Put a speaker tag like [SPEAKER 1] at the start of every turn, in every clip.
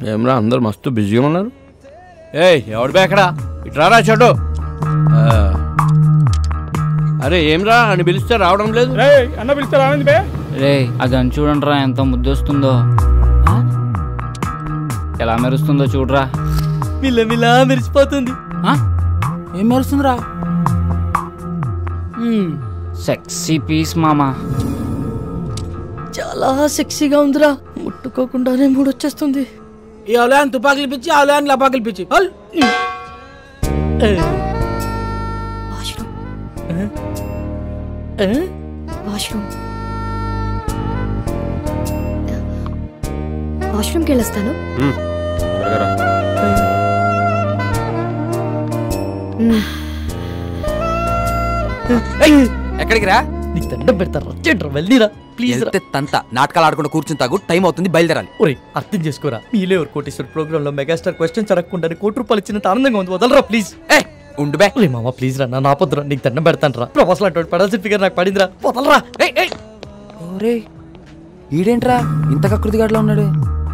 [SPEAKER 1] ఏమరా అందరు మస్తు బిజీగా ఉన్నారు ఏయ్ ఎవడు బేకడా ఇట్రారా చెడు అరే ఏమ్రా అని పిలిస్తే రావడం లేదు
[SPEAKER 2] రే అన్న పిలిస్తే రావింది బే
[SPEAKER 3] రే ఆ గన్ చూడండిరా ఎంత ముద్దొస్తుందో ఎలా మెరుస్తుందో చూడరా
[SPEAKER 4] మిల్లమిలా మెరిసిపోతుంది
[SPEAKER 5] ఏం మెరుస్తుందిరా
[SPEAKER 3] సెక్సీ పీస్ మామా
[SPEAKER 4] చాలా సెక్సీగా ఉందిరా ముట్టుకోకుండానే మూడు వచ్చేస్తుంది
[SPEAKER 5] ఈ అవలయాన్ని తుపాకులు పిచ్చి ఆ అవలయాన్ని లపాకులు పిచ్చి హల్.
[SPEAKER 6] వాష్రూమ్
[SPEAKER 4] ఏ?
[SPEAKER 6] వాష్రూమ్ వాష్రూమ్కి వెళ్ళొస్తాను మ్,
[SPEAKER 7] ఎక్కడికి రా
[SPEAKER 4] నీకు దండం పెడతారా చెడ్రా వెళ్ళిరా ప్లీజ్ రా
[SPEAKER 7] వెళ్తే తంత నాటకాలు ఆడకుండా కూర్చుని తాగు టైం అవుతుంది బయలుదేరాలి
[SPEAKER 4] ఒరే అర్థం చేసుకోరా మీలే ఎవరు కోటేశ్వర ప్రోగ్రామ్ లో మెగాస్టార్ క్వశ్చన్స్ అడగకుండా కోటి రూపాయలు ఇచ్చినంత ఆనందంగా ఉంది వదలరా ప్లీజ్
[SPEAKER 7] ఏ ఉండు బే
[SPEAKER 4] ఒరే మామ ప్లీజ్ రా నా నాపొద్దురా నీకు దండం పెడతాను రా ప్రొఫెసర్ అంటే పడాల్సిన ఫిగర్ నాకు పడిందిరా వదలరా
[SPEAKER 7] ఏయ్, ఏయ్. ఓరే ఈడేంట్రా ఇంత కకృతిగాడులో ఉన్నాడు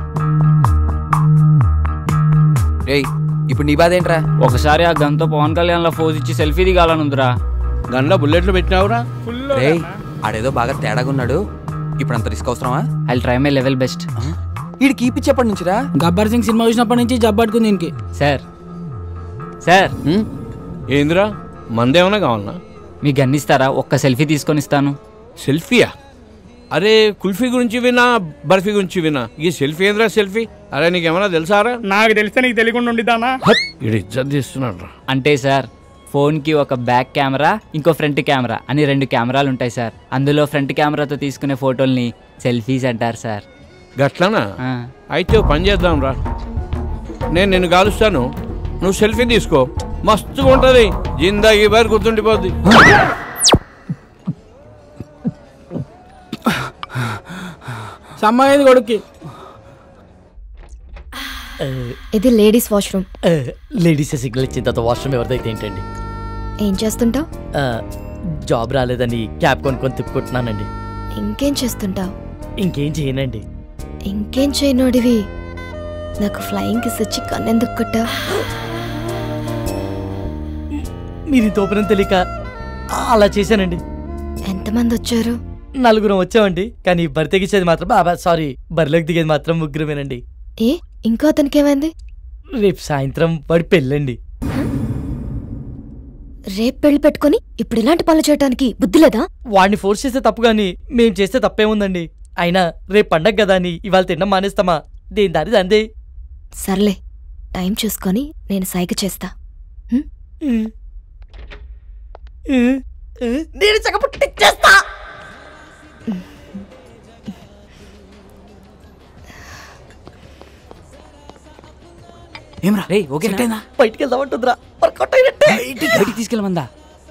[SPEAKER 7] రేయ్ ఇప్పుడు నీ బాధ ఏంట్రా
[SPEAKER 3] ఒకసారి ఆ గన్తో పవన్ కళ్యాణ్ లో ఫోజ్ ఇచ్చి సెల్ఫీ దిగాలనుందిరా
[SPEAKER 1] గన్లో బుల్లెట్లు పెట్టినావురా
[SPEAKER 2] ఫుల్
[SPEAKER 7] రేయ్ ఆడేదో బాగా తేడాగా ఉన్నాడు ఇప్పుడు అంత రిస్క్ అవసరమా
[SPEAKER 3] I try my level best
[SPEAKER 7] వీడికి కీపిచ్చేప్పటి నుంచిరా
[SPEAKER 5] గబ్బర్ సింగ్ సినిమా చూసినప్పటి నుంచి జబ్బట్టుకుంది దీనికి
[SPEAKER 3] సార్ సార్
[SPEAKER 1] ఉమ్, ఏందిరా మందేమన్నా కావాలనా
[SPEAKER 3] మీ గన్ ఇస్తారా ఒక్క సెల్ఫీ తీసుకొని ఇస్తాను
[SPEAKER 1] సెల్ఫీయా అరే కుల్ఫీ గురించి వినా బర్ఫీ గురించి వినా ఈ సెల్ఫీ ఏంద్రా సెల్ఫీ అరే నీకేమన్నా తెలుసారా
[SPEAKER 2] నాకు తెలిస్తే నీకు తెలియకుండా ఉండిద్దానా
[SPEAKER 1] ఇడు ఇజ్జత్ తీస్తున్నాడు రా
[SPEAKER 3] అంటే సార్ ఫోన్కి ఒక బ్యాక్ కెమెరా ఇంకో ఫ్రంట్ కెమెరా అని రెండు కెమెరాలు ఉంటాయి సార్ అందులో ఫ్రంట్ కెమెరాతో తీసుకునే ఫోటోల్ని సెల్ఫీస్ అంటారు సార్
[SPEAKER 1] గట్లనా
[SPEAKER 3] ఆ.
[SPEAKER 1] అయితే ఓ పని చేద్దాం రా నేను నిన్ను కాలుస్తాను నువ్వు సెల్ఫీ తీసుకో మస్తుగా ఉంటుంది జిందాగీ బారి గుర్తుండిపోద్ది
[SPEAKER 5] సమ్మయ్యేది కొడుక్కి
[SPEAKER 6] ఇది లేడీస్ వాష్రూమ్
[SPEAKER 4] లేడీస్ సిగ్నల్ ఇచ్చిన తర్వాత వాష్రూమ్ ఎవరిదైతే ఏంటండి
[SPEAKER 6] ఏం చేస్తుంటావు
[SPEAKER 4] ఆ, జాబ్ రాలేదని క్యాబ్ కొనుక్కొని తిప్పుకుంటున్నానండి
[SPEAKER 6] ఇంకేం చేస్తుంటావు
[SPEAKER 4] ఇంకేం చేయనండి
[SPEAKER 6] ఇంకేం చేయనోడివి నాకు ఫ్లయింగ్ కిస్ ఇచ్చి కన్నెందుకు కొట్టావు
[SPEAKER 4] మీరు ఈ తోపనం తెలియక అలా చేశానండి
[SPEAKER 6] ఎంతమంది వచ్చారు
[SPEAKER 4] నలుగురం వచ్చామండి కానీ బరి తెగించేది మాత్రం బాబా సారీ బరిలోకి దిగేది మాత్రం ముగ్గురమేనండి
[SPEAKER 6] ఏ ఇంకో అతనికి ఏమైంది
[SPEAKER 4] రేపు సాయంత్రం వాడి పెళ్ళండి
[SPEAKER 6] రేపు పెళ్లి పెట్టుకొని ఇప్పుడు ఇలాంటి పనులు చేయడానికి బుద్ధి లేదా
[SPEAKER 4] వాడిని ఫోర్స్ చేస్తే తప్పు కానీ మేం చేస్తే తప్పేముందండి అయినా రేపు పండగ కదా అని ఇవాళ తినడం మానేస్తామా దేని దారి అందే
[SPEAKER 6] సర్లే టైం చూసుకొని నేను సైగ చేస్తా
[SPEAKER 4] నేను చక్కపుట్టిచ్చేస్తా
[SPEAKER 7] ఏమ్రా రే ఓకే
[SPEAKER 4] బయటికి వెళ్దామంటుందిరా వర్కౌట్ అయినట్టే
[SPEAKER 3] బయటికి తీసుకెళ్ళమందా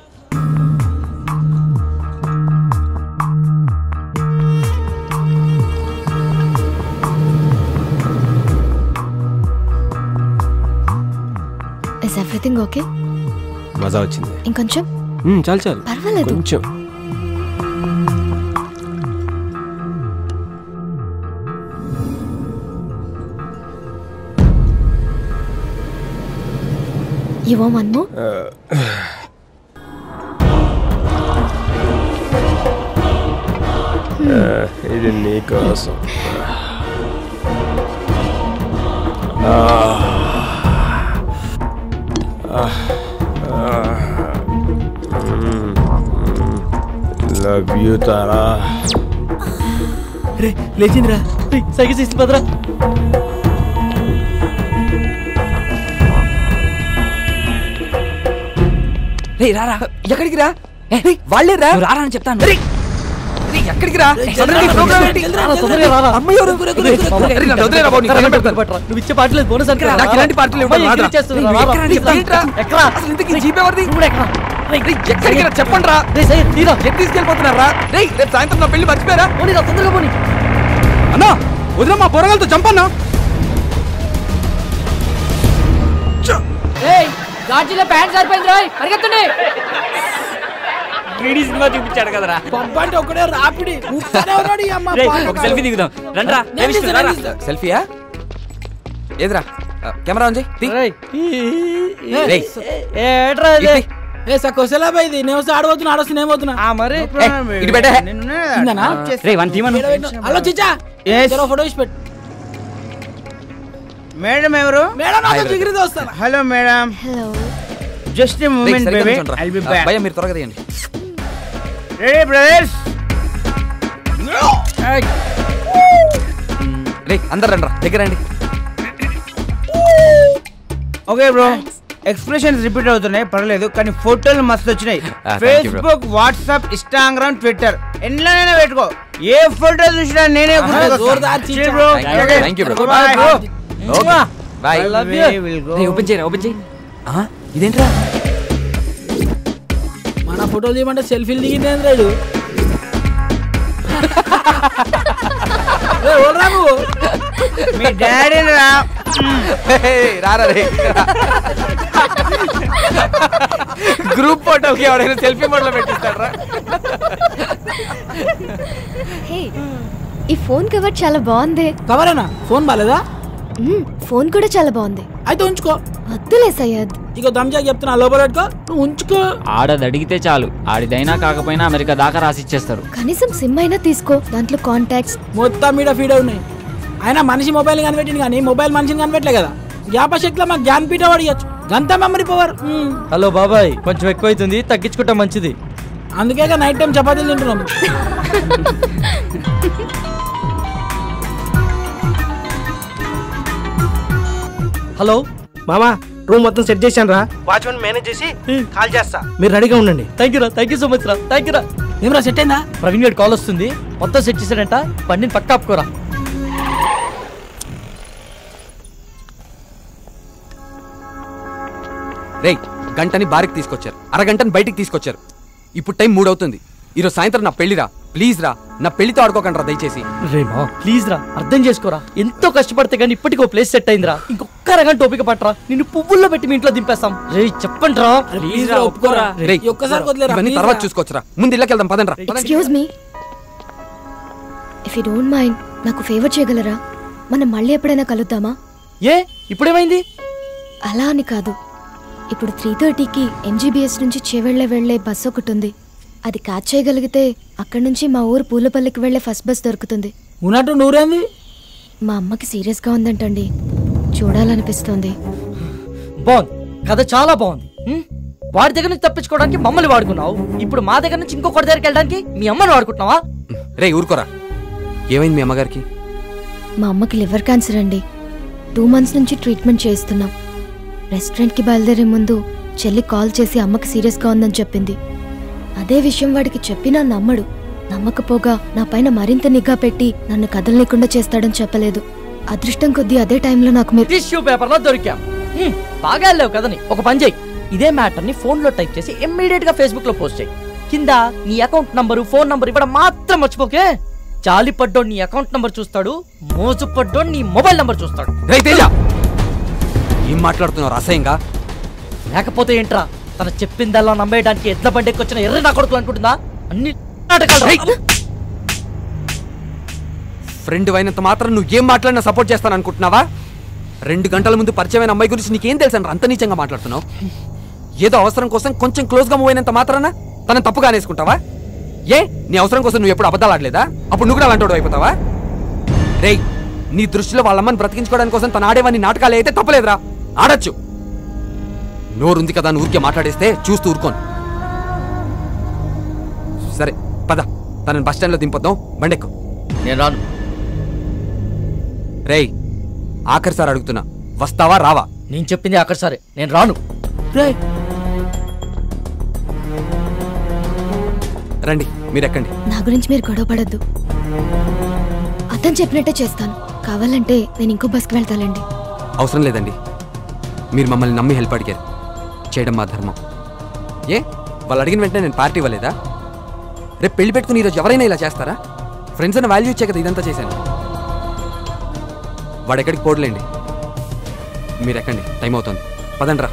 [SPEAKER 6] ఇస్ ఎవ్రీథింగ్ ఓకే
[SPEAKER 8] మజా వచ్చింది
[SPEAKER 6] ఇంకొంచెం
[SPEAKER 8] మ్మ్, చాలు చాలు
[SPEAKER 6] పర్వాలేదు
[SPEAKER 8] కొంచెం
[SPEAKER 6] యు వాంట్ వన్ మోర్
[SPEAKER 8] ఇది నీకోసం లవ్ యూ తారా
[SPEAKER 4] రే లేచిందిరా రే సైకిల్ చేసి పదరా
[SPEAKER 7] రే రారా ఎక్కడికి రా రేయ్, వాళ్ళే రా
[SPEAKER 3] నువ్వు రారా అని చెప్తాను
[SPEAKER 7] రేయ్, రేయ్, ఎక్కడికి రా సడన్గా ఈ ప్రోగ్రామ్ ఏంటి?
[SPEAKER 4] రారా, తొందరగా రారా.
[SPEAKER 7] అమ్మ ఎవరు? రేయ్, రేయ్, నన్ను వదిలేరా బాబు, నీకు దండం పెడతాను.
[SPEAKER 4] నువ్వు ఇచ్చే పాటలేదు బోనస్ అనుకో
[SPEAKER 7] నాకు ఇలాంటి పార్టీలు ఇవ్వడం రాదురా.
[SPEAKER 4] చేస్తున్నా
[SPEAKER 7] రేయ్, ఎక్కరా అని చెప్తా, ఏంట్రా? అసలు ఇంతకీ జీప్ ఎవరిది? రేయ్, ఎక్కడికి రా చెప్పండి రా ఎటు తీసుకెళ్ళిపోతున్నారా రేయ్ రేపు సాయంత్రం నా పెళ్లి మర్చిపోయారా
[SPEAKER 4] తొందరగా పోనీ
[SPEAKER 7] అన్నా వదిలే మా పొరగలతో చంపన్నా
[SPEAKER 5] గాజులో ప్యాంట్ సరిపోయింది రాయ్ పరిగెత్తండి
[SPEAKER 3] త్రీడీ సినిమా చూపించాడు కదరా
[SPEAKER 5] పంపంటే ఒకడే రాపిడి ఊపుతానే ఉన్నాడు ఈ అమ్మ
[SPEAKER 3] రేయ్,
[SPEAKER 5] పాలు
[SPEAKER 3] ఒక సెల్ఫీ దిగుదాం రండ్రా
[SPEAKER 5] నేను
[SPEAKER 3] రవిష్ణు,
[SPEAKER 5] తీస్తా,
[SPEAKER 3] రారా.
[SPEAKER 5] నేను తీస్తా.
[SPEAKER 7] సెల్ఫీయా ఏదిరా ఆ, కెమెరా ఆన్ చేయి తీ.
[SPEAKER 4] రేయ్.
[SPEAKER 7] రేయ్.
[SPEAKER 4] ఏట్రా ఇది?
[SPEAKER 7] ఇది.
[SPEAKER 5] ఏ సక్కోసలా ఇది నేను వస్తే ఆడబోతున్నా ఆడొస్తున్నా ఏమవుతున్నా
[SPEAKER 4] ఆ మరి
[SPEAKER 7] ఏ, ఇటు పెట్టే
[SPEAKER 5] కిందనా?
[SPEAKER 3] రే వన్ తీమను
[SPEAKER 5] ఈడ పెట్టు. హలో చిచ్చా జరా ఫోటో ఇచ్చి పెట్టు
[SPEAKER 9] మేడం ఎవరు
[SPEAKER 5] మేడం నాతో జిగిరి దోస్తాను
[SPEAKER 9] హలో మేడం
[SPEAKER 6] హలో
[SPEAKER 9] జస్ట్
[SPEAKER 7] రేయ్,
[SPEAKER 9] మూమెంట్
[SPEAKER 7] సరిగ్గా
[SPEAKER 9] బేబీ
[SPEAKER 7] నిల్చోండిరా.
[SPEAKER 9] ఐల్ బి
[SPEAKER 7] ఆ,
[SPEAKER 9] బ్యాక్
[SPEAKER 7] భయ్యా మీరు త్వరగా తీయండి
[SPEAKER 9] రెడీ బ్రదర్స్
[SPEAKER 7] రే అందరు రండి రా దగ్గర రండి
[SPEAKER 9] ఓకే బ్రో ఎక్స్ప్రెషన్స్ రిపీట్ అవుతున్నాయి పర్లేదు కానీ ఫోటోలు మస్తు వచ్చినాయి
[SPEAKER 7] Ah, thank you, bro.
[SPEAKER 9] Facebook WhatsApp Instagram Twitter ఎన్నైనా పెట్టుకో ఏ ఫోటో చూసినా నేనే
[SPEAKER 5] జోర్దార్ చిచ్చా.
[SPEAKER 9] Bro
[SPEAKER 7] Thank you, thank you, bro.
[SPEAKER 9] Bye bro
[SPEAKER 7] okay bye
[SPEAKER 4] love you.
[SPEAKER 7] రే ఓపెన్ చేయరా ఓపెన్ చేయి ఆ, ఇదేంట్రా
[SPEAKER 5] మన ఫోటోలు తీయమంటే సెల్ఫీలు దిగింది రాడు ఓడరా నువ్వు
[SPEAKER 9] మీ డాడీ రా
[SPEAKER 7] హే, రారా రే గ్రూప్ ఫోటోకి ఎవడైనా సెల్ఫీ మోడ్లో పెట్టిస్తాడరా
[SPEAKER 6] హే ఈ ఫోన్ కవర్ చాలా బాగుంది
[SPEAKER 5] కవరేనా ఫోన్ బాలేదా
[SPEAKER 6] మ్మ్, ఫోన్ కూడా చాలా బాగుంది
[SPEAKER 5] అయితే ఉంచుకో
[SPEAKER 6] వద్దులే సయ్యద్
[SPEAKER 5] ఇక దమ్జాకి చెప్తున్నా లోపల పెట్టుకో నువ్వు ఉంచుకో
[SPEAKER 3] ఆడది అడిగితే చాలు ఆడిదైనా కాకపోయినా అమెరికా దాకా రాసిచ్చేస్తారు
[SPEAKER 6] కనీసం సిమ్ అయినా తీసుకో దాంట్లో కాంటాక్ట్స్
[SPEAKER 5] మొత్తం మీద ఫీడ్ ఉన్నాయి అయినా మనిషి మొబైల్ కనిపెట్టింది కానీ మొబైల్ మనిషిని కనిపెట్టలే కదా జ్ఞాపశక్తిలో మాకు జ్ఞాన్ పీట పడియచ్చు గంత మెమరీ పవర్
[SPEAKER 4] హలో బాబాయ్ కొంచెం ఎక్కువైతుంది తగ్గించుకుంటే మంచిది
[SPEAKER 5] అందుకే నైట్ టైం చపాతీలు తింటున్నాం
[SPEAKER 4] హలో
[SPEAKER 2] మామా రూమ్ మొత్తం సెట్ చేశాను రా వాచ్మెన్ మేనేజ్ చేసి కాల్ చేస్తా మీరు రెడీగా ఉండండి
[SPEAKER 4] థ్యాంక్ యూ రా థ్యాంక్ యూ సో మచ్ రా థ్యాంక్ యూ రా
[SPEAKER 5] ఏమరా సెట్ అయిందా
[SPEAKER 4] ప్రవీణ్ గారి కాల్ వస్తుంది మొత్తం సెట్ చేశాడంట బండిని పక్క ఆపుకోరా
[SPEAKER 7] రేయ్ గంటని బారికి తీసుకొచ్చారు అరగంటని బయటికి తీసుకొచ్చారు ఇప్పుడు టైం మూడు అవుతుంది ఈరోజు సాయంత్రం నా పెళ్లిరా ప్లీజ్ రా నా పెళ్లితో ఆడుకోకండి రా దయచేసి
[SPEAKER 4] రేమా ప్లీజ్ రా అర్థం చేసుకోరా ఎంతో కష్టపడితే కానీ ఇప్పటికో ప్లేస్ సెట్ అయిందిరా ఇంకొక అరగంట ఓపిక పట్టరా నిన్ను పువ్వుల్లో పెట్టి మీ ఇంట్లో దింపేస్తాం రే చెప్పండి రా
[SPEAKER 5] ప్లీజ్ రా ఒప్పుకోరా
[SPEAKER 7] రేయ్,
[SPEAKER 5] ఈ ఒక్కసారి వదిలేరా
[SPEAKER 7] ఇవన్నీ
[SPEAKER 5] please
[SPEAKER 7] తర్వాత
[SPEAKER 5] రా.
[SPEAKER 7] చూసుకోవచ్చురా ముందు ఇళ్ళకి వెళ్దాం పదండి రా
[SPEAKER 6] excuse me if you don't mind నాకు ఫేవర్ చేయగలరా మనం మళ్ళీ ఎప్పుడైనా కలుద్దామా
[SPEAKER 4] ఏ ఇప్పుడేమైంది
[SPEAKER 6] అలా అని కాదు ఇప్పుడు త్రీ థర్టీకి ఎంజీబీఎస్ నుంచి చేవెళ్ళే వెళ్లే బస్ ఒకటి ఉంది అది క్యాచ్ చేయగలిగితే అక్కడి నుంచి మా ఊరు పూలపల్లికి వెళ్లే ఫస్ట్ బస్ దొరుకుతుంది
[SPEAKER 5] ఉన్నట్టు నూరేంది
[SPEAKER 6] మా అమ్మకి సీరియస్గా ఉందంటండి చూడాలనిపిస్తోంది
[SPEAKER 4] బాగుంది కథ చాలా బాగుంది హ్మ్? వాడి దగ్గర నుంచి తప్పించుకోవడానికి మమ్మల్ని వాడుకున్నావు ఇప్పుడు మా దగ్గర నుంచి ఇంకొకటి దగ్గరికి వెళ్ళడానికి మీ అమ్మని వాడుకుంటున్నావా
[SPEAKER 7] రే ఊరుకోరా ఏమైంది మీ అమ్మగారికి
[SPEAKER 6] మా అమ్మకి లివర్ క్యాన్సర్ అండి టూ మంత్స్ నుంచి ట్రీట్మెంట్ చేస్తున్నాం రెస్టారెంట్కి బయలుదేరే ముందు చెల్లి కాల్ చేసి అమ్మకి సీరియస్గా ఉందని చెప్పింది అదే విషయం వాడికి చెప్పినా నమ్మడు నమ్మకపోగా నా పైన మరింత నిఘా పెట్టి నన్ను కదలనీయకుండా చేస్తాడని చెప్పలేదు అదృష్టం కొద్దీ అదే టైంలో నాకు మీరు
[SPEAKER 4] టిష్యూ పేపర్ లో దొరికాం హ్మ్, బాగా వెళ్ళావు కదని ఒక పని చేయి ఇదే మ్యాటర్ ని ఫోన్ లో టైప్ చేసి ఇమ్మీడియట్ గా ఫేస్బుక్ లో పోస్ట్ చేయి కింద నీ అకౌంట్ నంబరు ఫోన్ నంబర్ ఇవ్వడం మాత్రం మర్చిపోకే జాలి పడ్డోడు నీ అకౌంట్ నంబర్ చూస్తాడు మోజు పడ్డోడు నీ మొబైల్ నంబర్ చూస్తాడు
[SPEAKER 7] రే తేజ ఏం మాట్లాడుతున్నావు అసహ్యంగా
[SPEAKER 4] లేకపోతే ఏంట్రా తన చెప్పిందల్లా నమ్మేయడానికి ఎడ్ల బండికి వచ్చిన ఎర్ర నా కొడుకులు అనుకుంటుందా అన్ని నాటకాలు రా.
[SPEAKER 7] ఫ్రెండ్ అయినంత మాత్రం నువ్వు ఏం మాట్లాడినా సపోర్ట్ చేస్తాను అనుకుంటున్నావా రెండు గంటల ముందు పరిచయమైన అమ్మాయి గురించి నీకేం తెలుసు అని అంత నీచంగా మాట్లాడుతున్నావు ఏదో అవసరం కోసం కొంచెం క్లోజ్గా మూవ్ అయినంత మాత్రాన తనని తప్పుగా అనేసుకుంటావా ఏ నీ అవసరం కోసం నువ్వు ఎప్పుడు అబద్ధాలు ఆడలేదా అప్పుడు నువ్వు కూడా అలాంటి అయిపోతావా రేయ్ నీ దృష్టిలో వాళ్ళ అమ్మని బ్రతికించుకోవడానికి కోసం తను ఆడేవన్నీ నాటకాలు అయితే తప్పలేదురా ఆడొచ్చు నోరుంది కదా అని ఊరికే మాట్లాడేస్తే చూస్తూ ఊరుకోను సరే పద తనని బస్ స్టాండ్లో దింపొద్దాం బండెక్కు
[SPEAKER 4] నేను రాను
[SPEAKER 7] రేయ్ ఆఖరిసారి అడుగుతున్నా వస్తావా రావా
[SPEAKER 4] నేను చెప్పింది అక్కడ సరే నేను రాను
[SPEAKER 5] రేయ్
[SPEAKER 7] రండి మీరు ఎక్కండి
[SPEAKER 6] నా గురించి మీరు గొడవ పడద్దు అతను చెప్పినట్టే చేస్తాను కావాలంటే నేను ఇంకో బస్కి వెళ్తానండి
[SPEAKER 7] అవసరం లేదండి మీరు మమ్మల్ని నమ్మి హెల్ప్ అడిగారు చేయడం మా ధర్మం ఏ వాళ్ళు అడిగిన వెంటనే నేను పార్టీ ఇవ్వలేదా రేపు పెళ్లి పెట్టుకుని ఈరోజు ఎవరైనా ఇలా చేస్తారా ఫ్రెండ్స్ అని వాల్యూ ఇచ్చే కదా ఇదంతా చేశాను వాడు ఎక్కడికి పోడలేండి మీరు ఎక్కండి టైం అవుతుంది పదండి రా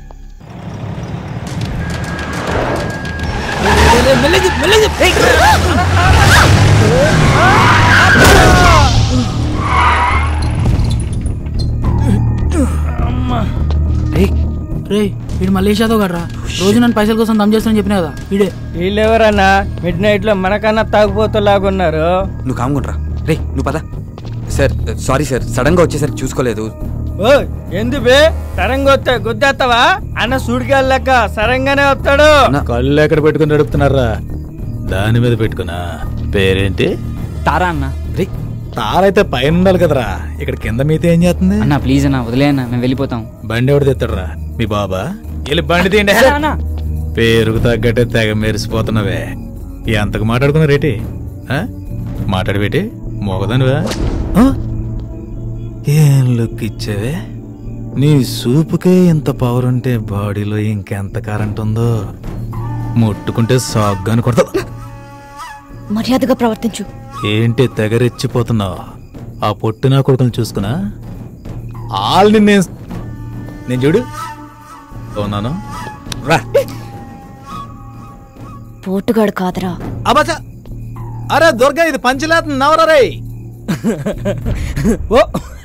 [SPEAKER 5] మెల్లగి మెల్లగి రే వీడు మలేషియాతో గడ్రా రోజు నన్ను పైసల కోసం దమ్ చేస్తానని చెప్పినా కదా వీడే
[SPEAKER 9] వీళ్ళెవరన్నా మిడ్ నైట్ లో మనకన్నా తాగుపోతులాగున్నారు
[SPEAKER 7] నువ్వు కాముకుంట్రా రే నువ్వు పద సార్ సారీ సార్ సడన్ గా వచ్చేసరికి చూసుకోలేదు
[SPEAKER 9] ఓ ఎందు బే సరంగా వస్తే గుద్దేస్తావా అన్న సూడిగాలి లెక్క సరంగానే వస్తాడు
[SPEAKER 10] కళ్ళు ఎక్కడ పెట్టుకుని నడుపుతున్నారా దాని మీద పెట్టుకున్నా పేరేంటి
[SPEAKER 3] తారా అన్న
[SPEAKER 7] రే
[SPEAKER 10] తారైతే పైన ఉండాలి కదరా ఇక్కడ కింద మీతో ఏం చేస్తుంది
[SPEAKER 3] అన్న ప్లీజ్ అన్న వదిలే అన్న మేము వెళ్ళిపోతాం
[SPEAKER 10] బండి ఎవడు తెస్తాడురా మీ బాబా వెళ్ళి బండి తీయండి
[SPEAKER 3] అన్న
[SPEAKER 10] పేరుకు తగ్గట్టే తెగ మెరిసిపోతున్నావే ఎంతకు మాట్లాడుకున్నారేటి ఆ? మాట్లాడబెట్టి మోగదానివా ఆ? ఏం లుక్ ఇచ్చావే నీ సూపుకే ఇంత పవర్ ఉంటే బాడీలో ఇంకెంత కరెంట్ ఉందో ముట్టుకుంటే సాగ్గాని కొడతా
[SPEAKER 6] మర్యాదగా ప్రవర్తించు
[SPEAKER 10] ఏంటి తెగరెచ్చిపోతున్నావు ఆ పొట్టిన కొడుకుని చూసుకున్నా ఆల్ని నేను నేను చూడు ఉన్నాను రా
[SPEAKER 6] పోటుగాడు కాదరా
[SPEAKER 10] అబచ అరే దుర్గా ఇది పంచలేత నవరా రే
[SPEAKER 9] ఓ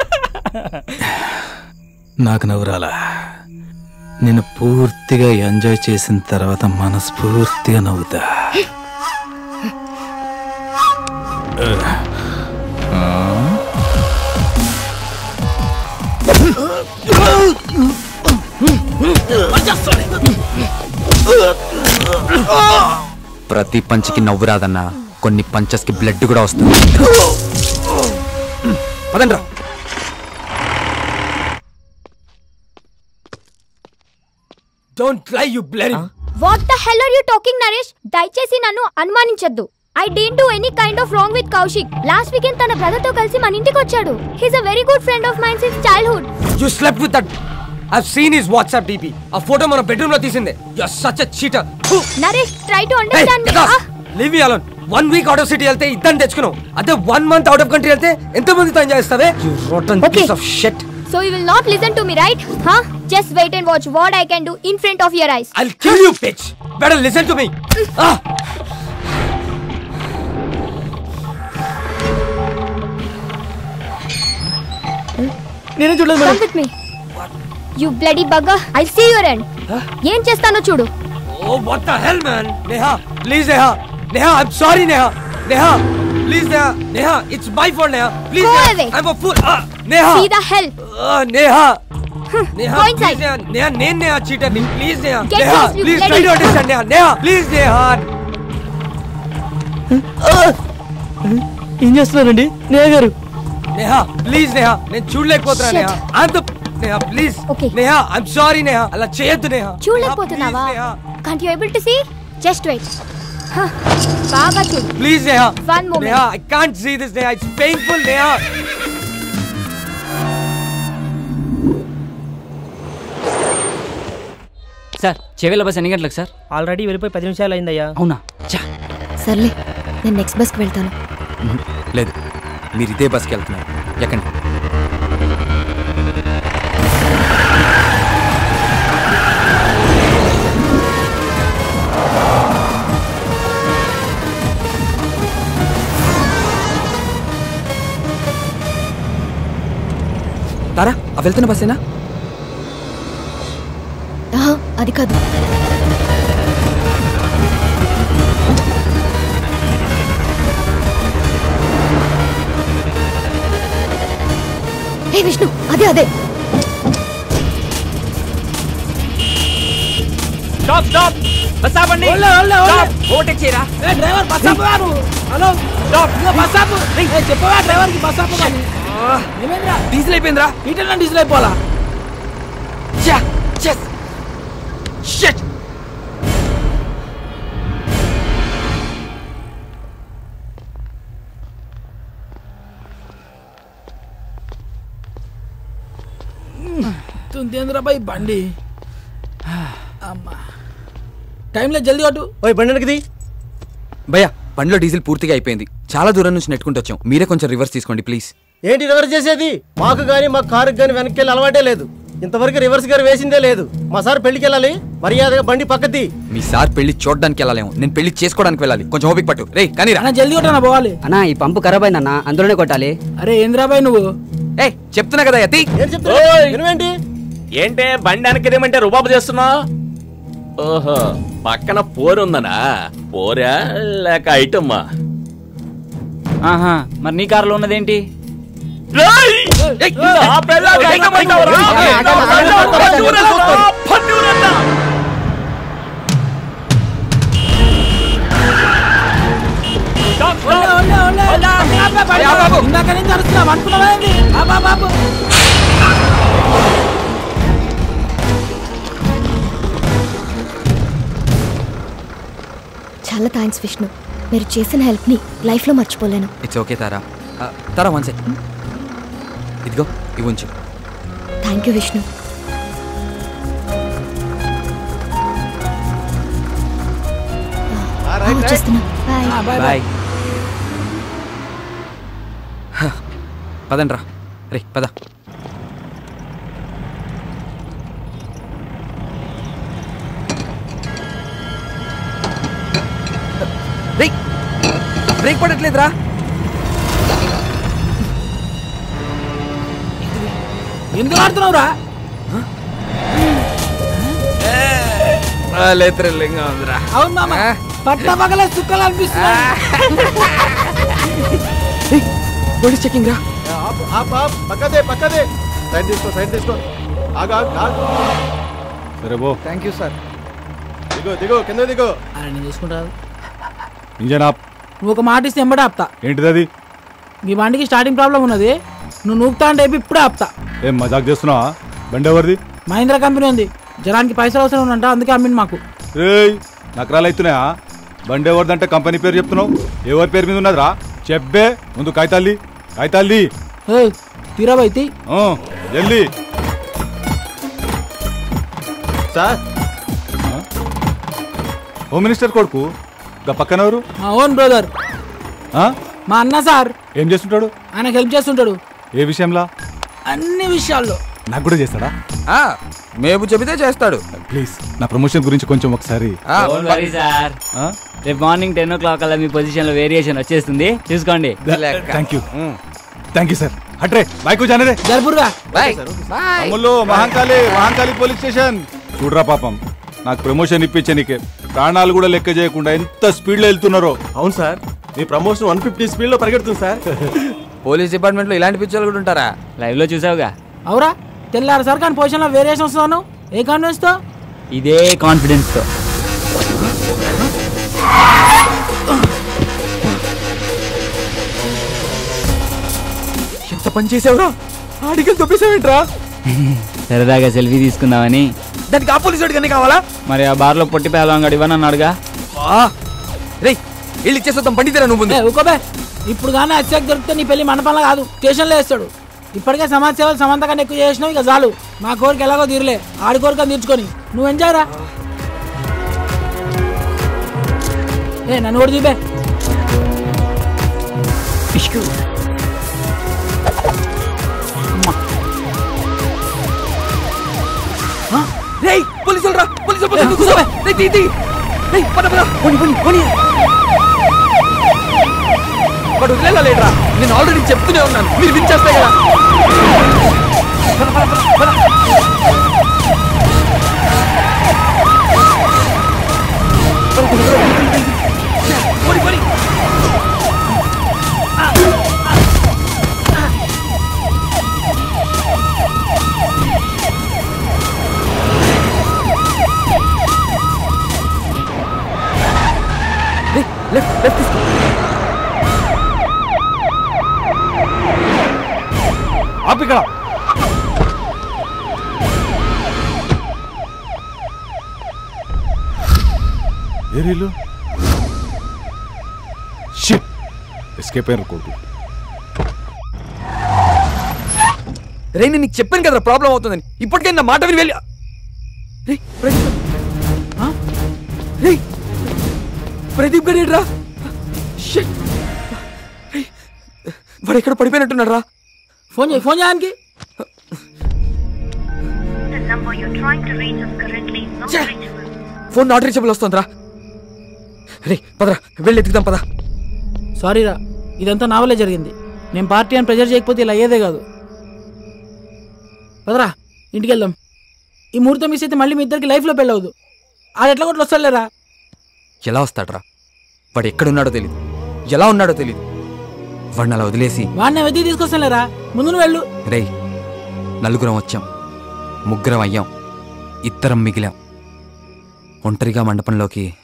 [SPEAKER 10] నాకు నవ్వురాలా నేను పూర్తిగా ఎంజాయ్ చేసిన తర్వాత మనస్ఫూర్తిగా నవ్వుతా
[SPEAKER 7] ప్రతి పంచికి నవ్వు రాదన్నా కొన్ని పంచెస్ కి బ్లడ్ కూడా వస్తుంది పదండ్రా
[SPEAKER 2] don't lie you bloody
[SPEAKER 11] what the hell are you talking Naresh దయచేసి నన్ను అనుమానించొద్దు I didn't do any kind of wrong with Kaushik last weekend తన బ్రదర్ తో కలిసి మన ఇంటికి వచ్చాడు he's a very good friend of mine since childhood
[SPEAKER 2] you slept with that I seen his WhatsApp DP ఆ ఫోటో మన బెడ్రూమ్ లో తీసిందే you are such a cheater
[SPEAKER 11] Naresh try to understand me
[SPEAKER 2] leave me alone one week out of city వెళ్తే ఇద్దరిని తెచ్చుకున్నావు అదే one month out of country వెళ్తే ఎంత మందితో ఎంజాయ్ చేస్తావే you rotten
[SPEAKER 11] Okay.
[SPEAKER 2] Piece of shit
[SPEAKER 11] so you will not listen to me right హా just wait and watch what I can do in front of your eyes
[SPEAKER 2] I'll kill you, bitch. Better listen to me. Ah!
[SPEAKER 9] నేనే చూడలేదు
[SPEAKER 11] come with me you bloody bugger I see your end ఏం చేస్తానో చూడు
[SPEAKER 2] Oh, what the hell, man? Neha, please, Neha. Neha, I'm sorry, Neha. Neha, please, Neha. Neha, it's my fault, Neha. Please,
[SPEAKER 11] Go
[SPEAKER 2] Neha.
[SPEAKER 11] away.
[SPEAKER 2] I'm a fool. Ah, Neha.
[SPEAKER 11] See the hell.
[SPEAKER 2] Ah, Neha. Neha,
[SPEAKER 11] Go
[SPEAKER 2] please,
[SPEAKER 11] inside.
[SPEAKER 2] Neha. Neha, నేను Neha cheater. ని. Please, Neha.
[SPEAKER 11] Get
[SPEAKER 2] Neha,
[SPEAKER 11] lost, you
[SPEAKER 2] please try
[SPEAKER 11] bloody-
[SPEAKER 2] to understand, Neha. Neha, please, Neha.
[SPEAKER 4] ఏం చేస్తున్నారండి నేహ గారు
[SPEAKER 2] Neha, please, Neha. నేను చూడలేకపోతున్నా,
[SPEAKER 11] Shit.
[SPEAKER 2] Neha. I'm the... Neha, please.
[SPEAKER 11] Okay.
[SPEAKER 2] Neha, I'm sorry, Neha. అలా చేయొద్దు, Neha.
[SPEAKER 11] చూడలేకపోతున్నావా
[SPEAKER 2] Neha,
[SPEAKER 11] can't you able to see just wait బాగా చూడు
[SPEAKER 2] Please, Neha.
[SPEAKER 11] One moment.
[SPEAKER 2] Neha, I can't see this, Neha. It's painful, Neha.
[SPEAKER 3] Sir Chevella bus ఎన్ని గంటలకు sir
[SPEAKER 4] already వెళ్ళిపోయి పది నిమిషాలు అయిందయ్యా
[SPEAKER 3] అవునా చా
[SPEAKER 6] సర్లే నేను నెక్స్ట్ బస్కి వెళ్తాను
[SPEAKER 7] లేదు మీరు ఇదే బస్కి వెళ్తున్నారు ఎక్కండి తారా ఆ వెళ్తున్న బస్సేనా
[SPEAKER 6] ఆహా, అది కాదు ఏ విష్ణు అదే అదే
[SPEAKER 3] స్టాప్ స్టాప్ బస్ ఆపండి ఓవర్టేక్ చేయరా
[SPEAKER 5] ఏ డ్రైవర్ బస్ ఆపు బాబు హలో స్టాప్ ఇదిగో బస్ ఆపు ఏ చెప్పవా డ్రైవర్ కి బస్ ఆపు బాబు ఏమైందిరా
[SPEAKER 7] డీజిల్ అయిపోయిందిరా
[SPEAKER 5] ఈటల్ డీజిల్ అయిపోవాలా
[SPEAKER 7] షిట్
[SPEAKER 5] తుంతేంద్రా బాయ్ బండి అమ్మా టైంలో జల్దీ కొట్టు
[SPEAKER 4] ఓయ్ బండి వెనక్కి తీ.
[SPEAKER 7] భయ్యా బండిలో డీజిల్ పూర్తిగా అయిపోయింది చాలా దూరం నుంచి నెట్టుకుంటూ వచ్చాం మీరే కొంచెం రివర్స్ తీసుకోండి ప్లీజ్
[SPEAKER 12] ఏంటి రివర్స్ చేసేది మాకు గానీ మా కారుకి గానీ వెనక్కి వెళ్ళి అలవాటే లేదు ఇంతవరకు రివర్స్ గారు వేసిందే లేదు మా సార్ పెళ్లికి వెళ్ళాలి మర్యాదగా బండి పక్కది
[SPEAKER 7] మీ సార్ పెళ్లి చూడడానికి వెళ్ళలేము నేను పెళ్లి చేసుకోవడానికి వెళ్ళాలి కొంచెం ఓపిక పట్టు రే కానీ రా
[SPEAKER 5] అన్న జల్దీ కొట్టనా పోవాలి
[SPEAKER 4] అన్నా ఈ పంపు ఖరాబ్ అయిందన్నా అందులోనే కొట్టాలి
[SPEAKER 5] అరే ఏంద్రా బాయ్ నువ్వు
[SPEAKER 7] ఏ చెప్తున్నా కదా యతి
[SPEAKER 12] ఏం చెప్తా వినవేంటి
[SPEAKER 13] ఏంటే బండి వెనకదేమంటే రుబాబు చేస్తున్నావు ఓహో పక్కన పోరుందనా పోరా లేక ఐటమ్మా
[SPEAKER 3] ఆహా మరి నీ కారులో ఉన్నదేంటి
[SPEAKER 13] ఆ పిల్లాడు ఐటమ్ అంటావురా? పన్నూరన్నా, పన్నూరన్నా.
[SPEAKER 5] ఇందాక నుంచి అరుస్తున్నావు అనుకున్నావా ఏంది? బాబా బాబు
[SPEAKER 6] చాలా థ్యాంక్స్ విష్ణు మీరు చేసిన హెల్ప్ని లైఫ్లో మర్చిపోలేను
[SPEAKER 7] ఇట్స్ ఓకే తారా ఆ, తారా వన్ సెక్ ఇదిగో ఇవి ఉంచు
[SPEAKER 6] థ్యాంక్ యూ విష్ణు ఆ, వచ్చేస్తున్నా బాయ్
[SPEAKER 7] బాయ్ పదండ్రా రే పద రేయ్ బ్రేక్ పడట్లేదురా
[SPEAKER 5] ఎందుకు ఆడుతున్నావురా
[SPEAKER 1] థ్రిల్లింగ్గా ఉందిరా
[SPEAKER 5] అవును మామ పట్ట పగలే సుక్కలు అనిపిస్తుంది
[SPEAKER 7] పోలీస్ చెకింగ్ రా
[SPEAKER 12] ఆపు ఆపు ఆపు పక్కదే పక్కదే సైడ్ తీసుకో సైడ్ తీసుకో ఆగు ఆగు ఆగు
[SPEAKER 10] సరే బో
[SPEAKER 12] థ్యాంక్ యూ సార్ దిగో దిగో కింద దిగో
[SPEAKER 5] అరే నేను చూసుకుంటాను
[SPEAKER 10] ఇంజన్ ఆప్
[SPEAKER 5] నువ్వు ఒక మాట ఇస్తే ఎంబడే ఆపుతా
[SPEAKER 10] ఏంటిది అది
[SPEAKER 5] మీ బండికి స్టార్టింగ్ ప్రాబ్లం ఉన్నది నువ్వు నూపుతా అంటే ఇప్పుడే ఆపుతా
[SPEAKER 10] ఏం మజాక్ చేస్తున్నావా బండి ఎవరిది
[SPEAKER 5] మహీంద్రా కంపెనీ ఉంది జనానికి పైసలు అవసరం ఉందంట అందుకే అమ్మింది మాకు
[SPEAKER 10] రేయ్ నకరాలు అవుతున్నాయా బండి ఎవరిదంటే కంపెనీ పేరు చెప్తున్నావు ఎవరి పేరు మీద ఉన్నదిరా చెప్పే ముందు కాగితాల్ది కాగితాల్ది
[SPEAKER 5] తీరాబైతి
[SPEAKER 10] ఆ, జల్దీ
[SPEAKER 12] సార్
[SPEAKER 10] హోమ్ మినిస్టర్ కొడుకు గా పక్కన ఎవరు
[SPEAKER 5] మా ఓన్ బ్రదర్
[SPEAKER 10] ఆ?
[SPEAKER 5] మా అన్న సార్
[SPEAKER 10] ఏం చేస్తుంటాడు
[SPEAKER 5] ఆయనకు హెల్ప్ చేస్తుంటాడు
[SPEAKER 10] ఏ విషయంలో
[SPEAKER 5] అన్ని విషయాల్లో
[SPEAKER 10] నాకు కూడా చేస్తాడా
[SPEAKER 7] మేపు చెబితే చేస్తాడు
[SPEAKER 10] ప్లీజ్ నా ప్రమోషన్ గురించి కొంచెం ఒకసారి
[SPEAKER 3] Don't worry, సార్ రేపు మార్నింగ్ టెన్ ఓ క్లాక్ అలా మీ పొజిషన్ లో వేరియేషన్ వచ్చేస్తుంది చూసుకోండి
[SPEAKER 10] thank you thank you sir హట్రే బైక్ జానరే
[SPEAKER 5] జరుపురుగా
[SPEAKER 7] బాయ్
[SPEAKER 10] తమ్ముళ్ళు మహంకాళి మహంకాళి పోలీస్ స్టేషన్ చూడరా పాపం నాకు ప్రమోషన్ ఇప్పించే నీకే ప్రాణాలు కూడా లెక్క చేయకుండా ఎంత స్పీడ్ లో వెళ్తున్నారో
[SPEAKER 12] అవును సార్ మీ ప్రమోషన్ వన్ ఫిఫ్టీ స్పీడ్ లో పరిగెడుతుంది సార్
[SPEAKER 7] పోలీస్ డిపార్ట్మెంట్ లో ఇలాంటి పిక్చర్లు కూడా ఉంటారా
[SPEAKER 3] లైవ్ లో చూసావుగా
[SPEAKER 5] అవురా తెల్లారు సార్ కానీ పొజిషన్లో వేరియేషన్ వస్తున్నాను ఏ కాన్ఫిడెన్స్తో
[SPEAKER 3] ఇదే కాన్ఫిడెన్స్ తో
[SPEAKER 7] ఎంత పని చేసావురా ఆడికి తొప్పేసావేంట్రా
[SPEAKER 3] సరదాగా సెల్ఫీ తీసుకుందామని
[SPEAKER 7] దానికి ఆ పోలీసు వాడికి అన్నీ కావాలా
[SPEAKER 3] మరి ఆ బార్లో పొట్టి పేలవాడు ఇవ్వనన్నాడుగా
[SPEAKER 7] రేయ్ వెళ్ళి ఇచ్చేస్తాం పండితేరా నువ్వు ముందు.
[SPEAKER 5] ఏ, ఊకోబే ఇప్పుడు కానీ అత్యాక్ దొరికితే నీ పెళ్లి మండపంలో కాదు స్టేషన్లో వేస్తాడు ఇప్పటికే సమాజ సేవలు సమంత కన్నా ఎక్కువ చేసినావు ఇక చాలు మా కోరిక ఎలాగో తీరలే ఆడి కోరిక తీర్చుకొని నువ్వు ఎంజాయ్ రా ఏ నన్ను కూడా తీపే
[SPEAKER 7] రేయ్ పోలీసులు రా పోలీసులు పోలీసులు కూర్చోవే రేయ్ తీ తీ రేయ్ పద పద పోని పోని పోని వాడు వదిలేలేట్రా నేను ఆల్రెడీ చెప్తూనే ఉన్నాను మీరు వినిచేస్తే కదా పద, పద, పద, పద. పద, పద, పద. పోని, పోని. రేయ్, లెఫ్ట్ లెఫ్ట్ తీసుకో
[SPEAKER 10] ఆపు ఇక్కడ ఏరీలు షిట్ ఎస్కేప్ అయిన కొడుకు
[SPEAKER 7] రే నేను నీకు చెప్పాను కదా ప్రాబ్లం అవుతుందని ఇప్పటికే నా మాట విని వెళ్ళి రేయ్, ప్రదీప్ ఆ? రేయ్, ప్రదీప్ గారు రా వాడు ఎక్కడ పడిపోయినట్టున్నాడు రా
[SPEAKER 5] ఫోన్ చేయి ఫోన్ చేయడానికి
[SPEAKER 7] ఫోన్ నాట్ రీచబుల్ వస్తుందిరా రే పదరా వెళ్ళి ఎత్తుకుదాం పద
[SPEAKER 5] సారీ రా ఇదంతా నా వల్లే జరిగింది నేను పార్టీ అని ప్రెజర్ చేయకపోతే ఇలా అయ్యేదే కాదు పదరా ఇంటికి వెళ్దాం ఈ ముహూర్తం మిస్ అయితే మళ్ళీ మీ ఇద్దరికి లైఫ్లో పెళ్ళవద్దు ఆడు ఎట్లా కొట్లు వస్తాడులేరా
[SPEAKER 7] ఎలా వస్తాడ్రా వాడు ఎక్కడున్నాడో తెలియదు ఎలా ఉన్నాడో తెలియదు వాడిని అలా వదిలేసి
[SPEAKER 5] వాడిని వెతికి తీసుకొస్తానులేరా ముందు నువ్వు వెళ్ళు
[SPEAKER 7] రేయ్ నలుగురం వచ్చాం ముగ్గురం అయ్యాం ఇద్దరం మిగిలాం ఒంటరిగా మండపంలోకి